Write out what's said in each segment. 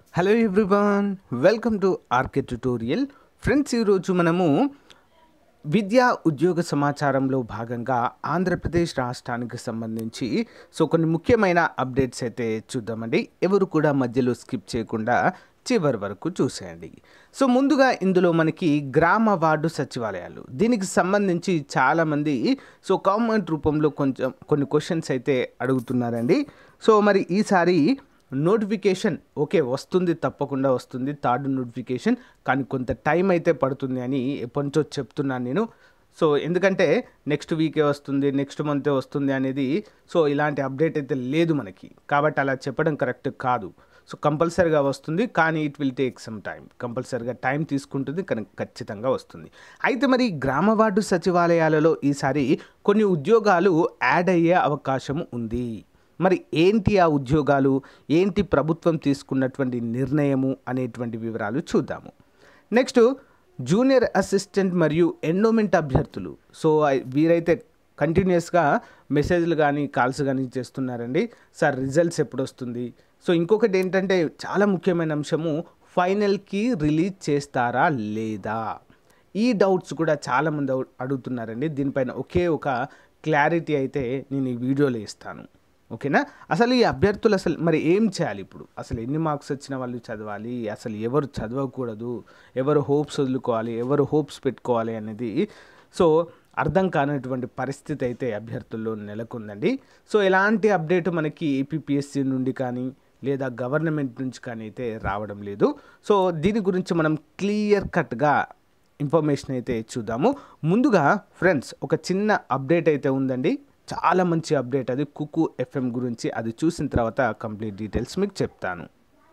hello everyone welcome to R K tutorial friends ఈరోజు మనము విద్యా ఉద్యోగ సమాచారంలో భాగంగా ఆంధ్రప్రదేశ్ రాష్ట్రానికి సంబంధించి సో కొన్ని ముఖ్యమైన అప్డేట్స్ అయితే చూద్దామండి ఎవరు కూడా మధ్యలో స్కిప్ చేయకుండా చివరి వరకు చూసేయండి సో ముందుగా ఇందులో మనకి గ్రామ వార్డు సచివాలయాలు దీనికి సంబంధించి చాలామంది సో కామెంట్ రూపంలో కొంచెం కొన్ని క్వశ్చన్స్ అయితే అడుగుతున్నారండి సో మరి ఈసారి నోటిఫికేషన్ ఓకే వస్తుంది తప్పకుండా వస్తుంది థర్డ్ నోటిఫికేషన్ కానీ కొంత టైం అయితే పడుతుంది అని ఎప్పటి నుంచో చెప్తున్నాను నేను సో ఎందుకంటే నెక్స్ట్ వీకే వస్తుంది నెక్స్ట్ మంతే వస్తుంది అనేది సో ఇలాంటి అప్డేట్ అయితే లేదు మనకి కాబట్టి అలా చెప్పడం కరెక్ట్ కాదు సో కంపల్సరీగా వస్తుంది కానీ it will take some time కంపల్సరీగా టైం తీసుకుంటుంది కానీ ఖచ్చితంగా వస్తుంది అయితే మరి గ్రామ వార్డు సచివాలయాలలో ఈసారి కొన్ని ఉద్యోగాలు యాడ్ అయ్యే అవకాశం ఉంది మరి ఏంటి ఆ ఉద్యోగాలు ఏంటి ప్రభుత్వం తీసుకున్నటువంటి నిర్ణయము అనేటువంటి వివరాలు చూద్దాము నెక్స్ట్ జూనియర్ అసిస్టెంట్ మరియు ఎండోమెంట్ అభ్యర్థులు సో ఐ- వీరైతే కంటిన్యూస్గా మెసేజ్లు కానీ కాల్స్ కానీ చేస్తున్నారండి సార్ రిజల్ట్స్ ఎప్పుడు వస్తుంది సో ఇంకొకటి ఏంటంటే చాలా ముఖ్యమైన అంశము ఫైనల్కి రిలీజ్ చేస్తారా లేదా ఈ డౌట్స్ కూడా చాలామంది అడు- అడుగుతున్నారండి దీనిపైన ఒకే ఒక క్లారిటీ అయితే నేను ఈ వీడియోలో ఇస్తాను ఓకేనా అసలు ఈ అభ్యర్థులు అసలు మరి ఏం చేయాలి ఇప్పుడు అసలు ఎన్ని మార్క్స్ వచ్చిన వాళ్ళు చదవాలి అసలు ఎవరు చదవకూడదు ఎవరు హోప్స్ వదులుకోవాలి ఎవరు హోప్స్ పెట్టుకోవాలి అనేది సో అర్థం కానటువంటి పరిస్థితి అయితే అభ్యర్థుల్లో నెలకొందండి సో ఎలాంటి అప్డేట్ మనకి ఏపీపీఎస్సీ నుండి కానీ లేదా గవర్నమెంట్ నుంచి కానీ అయితే రావడం లేదు సో దీని గురించి మనం క్లియర్ కట్గా ఇన్ఫర్మేషన్ అయితే చూద్దాము ముందుగా ఫ్రెండ్స్ ఒక చిన్న అప్డేట్ అయితే ఉందండి చాలా మంచి అప్డేట్ అది కుకు ఎఫ్ఎం గురించి అది చూసిన తర్వాత కంప్లీట్ డీటెయిల్స్ మీకు చెప్తాను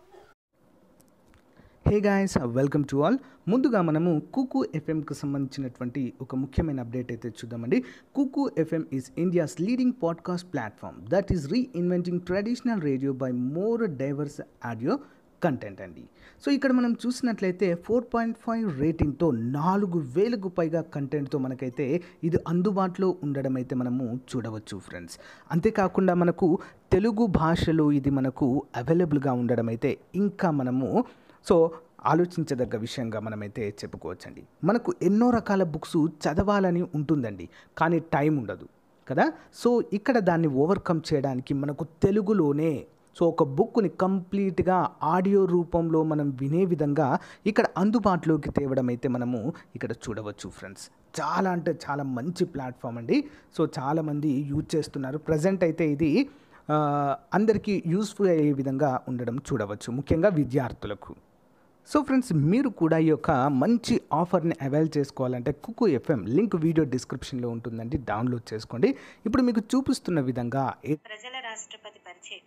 hey guys welcome to all ముందుగా మనము కుకు ఎఫ్ఎంకి సంబంధించినటువంటి ఒక ముఖ్యమైన అప్డేట్ అయితే చూద్దామండి Kuku FM is India's leading podcast platform that is reinventing traditional radio by more diverse audio content అండి సో ఇక్కడ మనం చూసినట్లయితే ఫోర్ పాయింట్ ఫైవ్ రేటింగ్తో నాలుగు వేలకు పైగా కంటెంట్తో మనకైతే ఇది అందుబాటులో ఉండడం అయితే మనము చూడవచ్చు ఫ్రెండ్స్ అంతేకాకుండా మనకు తెలుగు భాషలో ఇది మనకు అవైలబుల్గా ఉండడం అయితే ఇంకా మనము సో ఆలోచించదగ్గ విషయంగా మనమైతే చెప్పుకోవచ్చండి మనకు ఎన్నో రకాల బుక్స్ చదవాలని ఉంటుందండి కానీ టైం ఉండదు కదా సో ఇక్కడ దాన్ని ఓవర్కమ్ చేయడానికి మనకు తెలుగులోనే సో ఒక బుక్ని కంప్లీట్గా ఆడియో రూపంలో మనం వినే విధంగా ఇక్కడ అందుబాటులోకి తేవడం అయితే మనము ఇక్కడ చూడవచ్చు ఫ్రెండ్స్ చాలా అంటే చాలా మంచి ప్లాట్ఫామ్ అండి సో చాలామంది యూజ్ చేస్తున్నారు ప్రజెంట్ అయితే ఇది ఆ, అందరికీ యూస్ఫుల్ అయ్యే విధంగా ఉండడం చూడవచ్చు ముఖ్యంగా విద్యార్థులకు సో ఫ్రెండ్స్ మీరు కూడా ఈ యొక్క మంచి ఆఫర్ని అవైల్ చేసుకోవాలంటే కుకు ఎఫ్ఎం లింక్ వీడియో డిస్క్రిప్షన్లో ఉంటుందండి డౌన్లోడ్ చేసుకోండి ఇప్పుడు మీకు చూపిస్తున్న విధంగా ఏ- ప్రజల రాష్ట్రపతి పరిచయం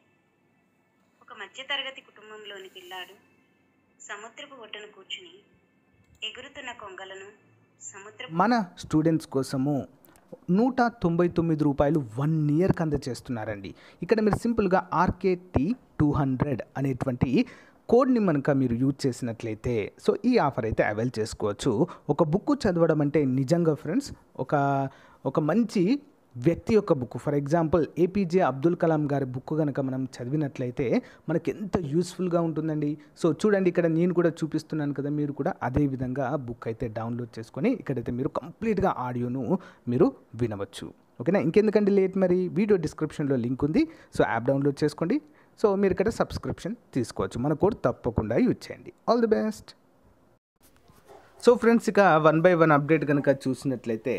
ఒక మధ్యతరగతి కుటుంబంలోని పిల్లాడు సముద్రపు ఒడ్డున కూర్చుని ఎగురుతున్న కొంగలను సముద్ర మన స్టూడెంట్స్ కోసము నూట తొంభై తొమ్మిది రూపాయలు వన్ ఇయర్కి అందజేస్తున్నారండి ఇక్కడ మీరు సింపుల్గా ఆర్కేటీ టూ హండ్రెడ్ అనేటువంటి కోడ్ని మనక మీరు యూజ్ చేసినట్లయితే సో ఈ ఆఫర్ అయితే అవైల్ చేసుకోవచ్చు ఒక బుక్ చదవడం అంటే నిజంగా ఫ్రెండ్స్ ఒక ఒక మంచి వ్యక్తి యొక్క book for example A P J Abdul Kalam గారి బుక్ కనుక మనం చదివినట్లయితే మనకి ఎంత యూస్ఫుల్గా ఉంటుందండి సో చూడండి ఇక్కడ నేను కూడా చూపిస్తున్నాను కదా మీరు కూడా అదే విధంగా బుక్ అయితే డౌన్లోడ్ చేసుకొని ఇక్కడైతే మీరు కంప్లీట్గా ఆడియోను మీరు వినవచ్చు ఓకేనా ఇంకెందుకంటే లేట్ మరి వీడియో డిస్క్రిప్షన్లో లింక్ ఉంది సో యాప్ డౌన్లోడ్ చేసుకోండి సో మీరు ఇక్కడ సబ్స్క్రిప్షన్ తీసుకోవచ్చు మన కోడ్ తప్పకుండా యూజ్ చేయండి all the best so friends ఇక వన్ బై వన్ అప్డేట్ కనుక చూసినట్లయితే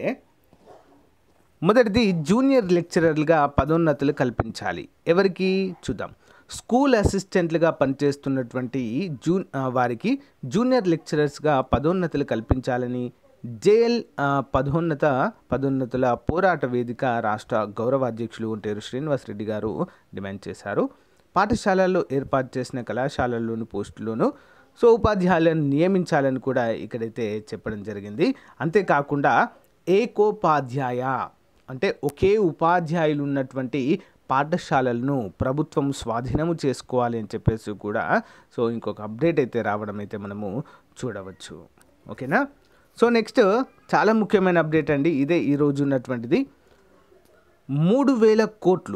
మొదటిది జూనియర్ లెక్చరర్లుగా పదోన్నతులు కల్పించాలి ఎవరికి చూద్దాం స్కూల్ అసిస్టెంట్లుగా పనిచేస్తున్నటువంటి జూ ఆ, వారికి జూనియర్ లెక్చరర్స్గా పదోన్నతులు కల్పించాలని జేఎల్ ఆ, పదోన్నత పదోన్నతుల పోరాట వేదిక రాష్ట్ర గౌరవ అధ్యక్షులు ఒంటేరు శ్రీనివాసరెడ్డి గారు డిమాండ్ చేశారు పాఠశాలల్లో ఏర్పాటు చేసిన కళాశాలల్లోని పోస్టులోను సో ఉపాధ్యాయులను నియమించాలని కూడా ఇక్కడైతే చెప్పడం జరిగింది అంతేకాకుండా ఏకోపాధ్యాయ అంటే ఒకే ఉపాధ్యాయులు ఉన్నటువంటి పాఠశాలలను ప్రభుత్వం స్వాధీనము చేసుకోవాలి అని చెప్పేసి కూడా సో ఇంకొక అప్డేట్ అయితే రావడం అయితే మనము చూడవచ్చు ఓకేనా సో నెక్స్ట్ చాలా ముఖ్యమైన అప్డేట్ అండి ఇదే ఈరోజు ఉన్నటువంటిది మూడు వేల కోట్లు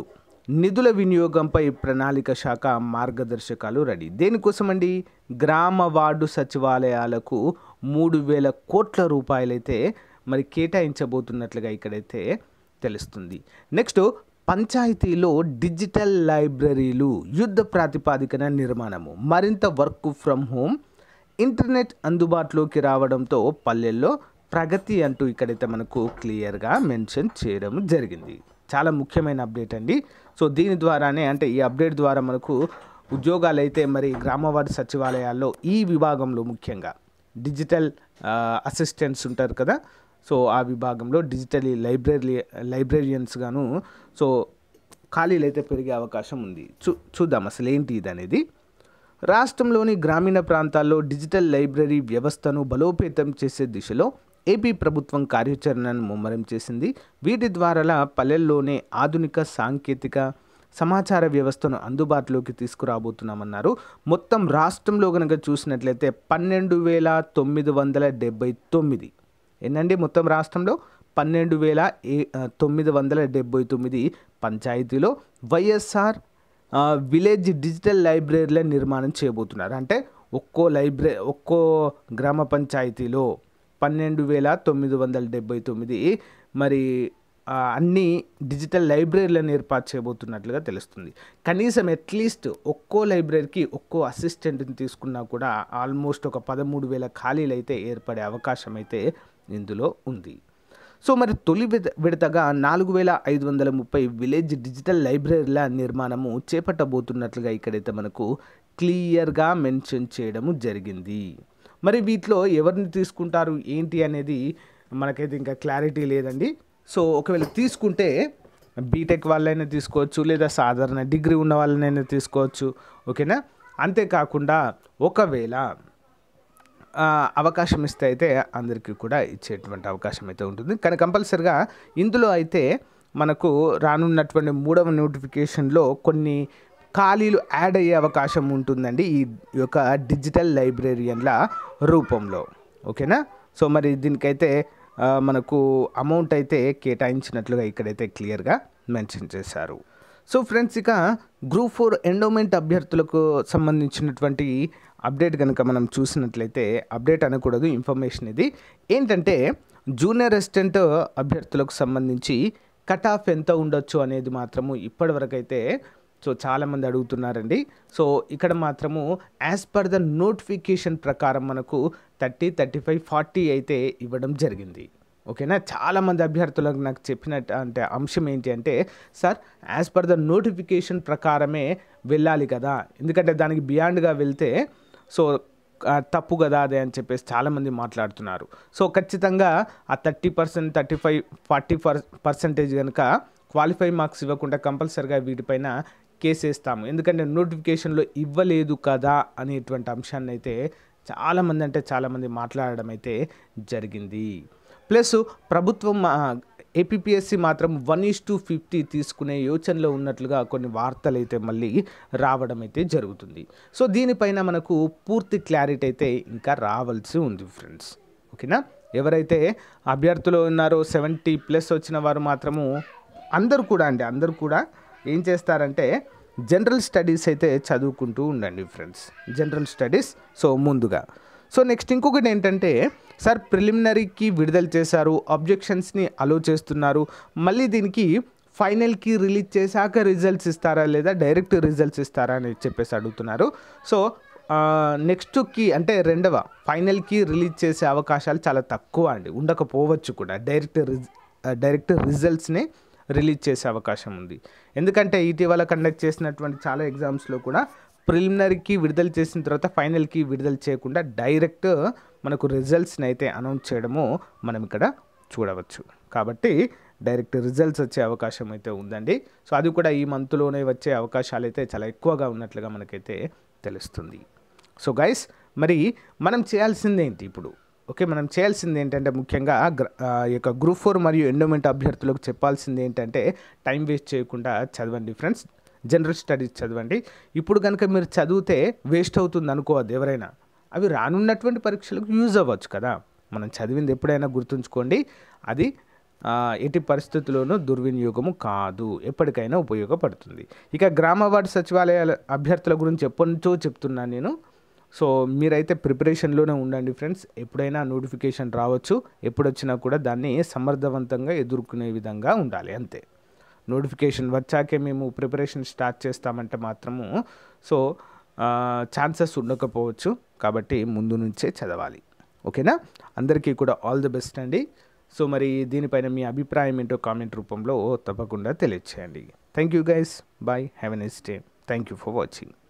నిధుల వినియోగంపై ప్రణాళిక శాఖ మార్గదర్శకాలు రెడీ దేనికోసం అండి గ్రామ వార్డు సచివాలయాలకు మూడు వేల కోట్ల రూపాయలైతే మరి కేటాయించబోతున్నట్లుగా ఇక్కడైతే తెలుస్తుంది నెక్స్ట్ పంచాయతీలో డిజిటల్ లైబ్రరీలు యుద్ధ ప్రాతిపాదికన నిర్మాణము మరింత వర్క్ ఫ్రమ్ హోమ్ ఇంటర్నెట్ అందుబాటులోకి రావడంతో పల్లెల్లో ప్రగతి అంటూ ఇక్కడైతే మనకు క్లియర్గా మెన్షన్ చేయడం జరిగింది చాలా ముఖ్యమైన అప్డేట్ అండి సో దీని ద్వారానే అంటే ఈ అప్డేట్ ద్వారా మనకు ఉద్యోగాలు అయితే మరి గ్రామవార్డు సచివాలయాల్లో ఈ విభాగంలో ముఖ్యంగా డిజిటల్ అసిస్టెంట్స్ ఉంటారు కదా సో ఆ విభాగంలో డిజిటల్ లైబ్రరీ లైబ్రేరియన్స్ గాను సో ఖాళీలు అయితే పెరిగే అవకాశం ఉంది చూ చూద్దాం అసలు ఏంటి ఇది అనేది రాష్ట్రంలోని గ్రామీణ ప్రాంతాల్లో డిజిటల్ లైబ్రరీ వ్యవస్థను బలోపేతం చేసే దిశలో ఏపీ ప్రభుత్వం కార్యాచరణను ముమ్మరం చేసింది వీటి ద్వారా పల్లెల్లోనే ఆధునిక సాంకేతిక సమాచార వ్యవస్థను అందుబాటులోకి తీసుకురాబోతున్నామన్నారు మొత్తం రాష్ట్రంలో కనుక చూసినట్లయితే పన్నెండు వేల తొమ్మిది వందల డెబ్బై తొమ్మిది ఏంటండి మొత్తం రాష్ట్రంలో పన్నెండు వేల ఏ తొమ్మిది వందల డెబ్బై తొమ్మిది పంచాయతీలో వైఎస్ఆర్ ఆ, విలేజ్ డిజిటల్ లైబ్రరీల నిర్మాణం చేయబోతున్నారు అంటే ఒక్కో లైబ్రరీ ఒక్కో గ్రామ పంచాయతీలో పన్నెండు వేల తొమ్మిది వందల డెబ్బై తొమ్మిది మరి ఆ, అన్ని డిజిటల్ లైబ్రరీలను ఏర్పాటు చేయబోతున్నట్లుగా తెలుస్తుంది కనీసం అట్లీస్ట్ ఒక్కో లైబ్రరీకి ఒక్కో అసిస్టెంట్ని తీసుకున్నా కూడా ఆల్మోస్ట్ ఒక పదమూడు వేల ఖాళీలు అయితే ఏర్పడే అవకాశం అయితే ఇందులో ఉంది సో మరి తొలి విడ- విడతగా నాలుగు వేల ఐదు వందల ముప్పై విలేజ్ డిజిటల్ లైబ్రరీల నిర్మాణము చేపట్టబోతున్నట్లుగా ఇక్కడైతే మనకు క్లియర్గా మెన్షన్ చేయడము జరిగింది మరి వీటిలో ఎవరిని తీసుకుంటారు ఏంటి అనేది మనకైతే ఇంకా క్లారిటీ లేదండి సో ఒకవేళ తీసుకుంటే బీటెక్ వాళ్ళైనా తీసుకోవచ్చు లేదా సాధారణ డిగ్రీ ఉన్న వాళ్ళనైనా తీసుకోవచ్చు ఓకేనా అంతేకాకుండా ఒకవేళ ఆ, అవకాశం ఇస్తే అయితే అందరికీ కూడా ఇచ్చేటువంటి అవకాశం అయితే ఉంటుంది కానీ కంపల్సరిగా ఇందులో అయితే మనకు రానున్నటువంటి మూడవ నోటిఫికేషన్లో కొన్ని ఖాళీలు యాడ్ అయ్యే అవకాశం ఉంటుందండి ఈ యొక్క డిజిటల్ లైబ్రేరియన్ల రూపంలో ఓకేనా సో మరి దీనికైతే ఆ, మనకు అమౌంట్ అయితే కేటాయించినట్లుగా ఇక్కడైతే క్లియర్గా మెన్షన్ చేశారు సో ఫ్రెండ్స్ ఇక గ్రూప్ ఫోర్ ఎండోమెంట్ అభ్యర్థులకు సంబంధించినటువంటి అప్డేట్ కనుక మనం చూసినట్లయితే అప్డేట్ అనకూడదు ఇన్ఫర్మేషన్ ఇది ఏంటంటే జూనియర్ అసిస్టెంట్ అభ్యర్థులకు సంబంధించి కట్ ఆఫ్ ఎంత ఉండొచ్చు అనేది మాత్రము ఇప్పటివరకు అయితే సో చాలామంది అడుగుతున్నారండి సో ఇక్కడ మాత్రము యాజ్ పర్ ద నోటిఫికేషన్ ప్రకారం మనకు థర్టీ థర్టీ ఫైవ్ ఫార్టీ అయితే ఇవ్వడం జరిగింది ఓకేనా చాలామంది అభ్యర్థులకు నాకు చెప్పినట్టు అంటే అంశం ఏంటి అంటే sir as per the notification ప్రకారమే వెళ్ళాలి కదా ఎందుకంటే దానికి బియాండ్గా వెళ్తే సో ఆ, తప్పు కదా అదే అని చెప్పేసి చాలామంది మాట్లాడుతున్నారు సో ఖచ్చితంగా ఆ thirty percent thirty five forty per percentage కనుక క్వాలిఫై మార్క్స్ ఇవ్వకుండా కంపల్సరిగా వీటిపైన కేసు వేస్తాము ఎందుకంటే నోటిఫికేషన్లో ఇవ్వలేదు కదా అనేటువంటి అంశాన్ని అయితే చాలామంది అంటే చాలామంది మాట్లాడడం అయితే జరిగింది ప్లస్ ప్రభుత్వం ఏపీఎస్సి మాత్రం వన్ ఈస్ టు ఫిఫ్టీ తీసుకునే యోచనలో ఉన్నట్లుగా కొన్ని వార్తలు అయితే మళ్ళీ రావడం అయితే జరుగుతుంది సో దీనిపైన మనకు పూర్తి క్లారిటీ అయితే ఇంకా రావాల్సి ఉంది ఫ్రెండ్స్ ఓకేనా ఎవరైతే అభ్యర్థులు ఉన్నారో సెవెంటీ ప్లస్ వచ్చిన వారు మాత్రము అందరూ కూడా అండి అందరూ కూడా ఏం చేస్తారంటే జనరల్ స్టడీస్ అయితే చదువుకుంటూ ఉండండి ఫ్రెండ్స్ జనరల్ స్టడీస్ సో ముందుగా సో నెక్స్ట్ ఇంకొకటి ఏంటంటే సార్ ప్రిలిమినరీకి విడుదల చేశారు అబ్జెక్షన్స్ని అలో చేస్తున్నారు మళ్ళీ దీనికి ఫైనల్కి రిలీజ్ చేశాక రిజల్ట్స్ ఇస్తారా లేదా డైరెక్ట్ రిజల్ట్స్ ఇస్తారా అని చెప్పేసి అడుగుతున్నారు సో నెక్స్ట్కి అంటే రెండవ ఫైనల్కి రిలీజ్ చేసే అవకాశాలు చాలా తక్కువ అండి ఉండకపోవచ్చు కూడా డైరెక్ట్ రిజ్ డైరెక్ట్ రిజల్ట్స్ని రిలీజ్ చేసే అవకాశం ఉంది ఎందుకంటే ఇటీవల కండక్ట్ చేసినటువంటి చాలా ఎగ్జామ్స్లో కూడా ప్రిలిమినరీకి విడుదల చేసిన తర్వాత ఫైనల్కి విడుదల చేయకుండా డైరెక్ట్ మనకు రిజల్ట్స్ని అయితే అనౌన్స్ చేయడము మనం ఇక్కడ చూడవచ్చు కాబట్టి డైరెక్ట్ రిజల్ట్స్ వచ్చే అవకాశం అయితే ఉందండి సో అది కూడా ఈ మంత్లోనే వచ్చే అవకాశాలు అయితే చాలా ఎక్కువగా ఉన్నట్లుగా మనకైతే తెలుస్తుంది సో గైస్ మరి మనం చేయాల్సింది ఏంటి ఇప్పుడు ఓకే మనం చేయాల్సింది ఏంటంటే ముఖ్యంగా గ్ర- ఆ, ఈ యొక్క గ్రూప్ ఫోర్ మరియు ఎండోమెంట్ అభ్యర్థులకు చెప్పాల్సింది ఏంటంటే టైం వేస్ట్ చేయకుండా చదవండి ఫ్రెండ్స్ జనరల్ స్టడీస్ చదవండి ఇప్పుడు కనుక మీరు చదివితే వేస్ట్ అవుతుంది అనుకోవద్దు ఎవరైనా అవి రానున్నటువంటి పరీక్షలకు యూజ్ అవ్వచ్చు కదా మనం చదివింది ఎప్పుడైనా గుర్తుంచుకోండి అది ఆ, ఎట్టి పరిస్థితుల్లోనూ దుర్వినియోగము కాదు ఎప్పటికైనా ఉపయోగపడుతుంది ఇక గ్రామ వార్డు సచివాలయాల అభ్యర్థుల గురించి ఎప్పటి నుంచో చెప్తున్నాను నేను సో మీరైతే ప్రిపరేషన్లోనే ఉండండి ఫ్రెండ్స్ ఎప్పుడైనా నోటిఫికేషన్ రావచ్చు ఎప్పుడు వచ్చినా కూడా దాన్ని సమర్థవంతంగా ఎదుర్కొనే విధంగా ఉండాలి అంతే నోటిఫికేషన్ వచ్చాకే మేము ప్రిపరేషన్ స్టార్ట్ చేస్తామంటే మాత్రము సో ఛాన్సెస్ ఉండకపోవచ్చు కాబట్టి ముందు నుంచే చదవాలి ఓకేనా అందరికీ కూడా ఆల్ ది బెస్ట్ అండి సో మరి దీనిపైన మీ అభిప్రాయం ఏంటో కామెంట్ రూపంలో తప్పకుండా తెలియచేయండి thank you guys bye have a nice day thank you for watching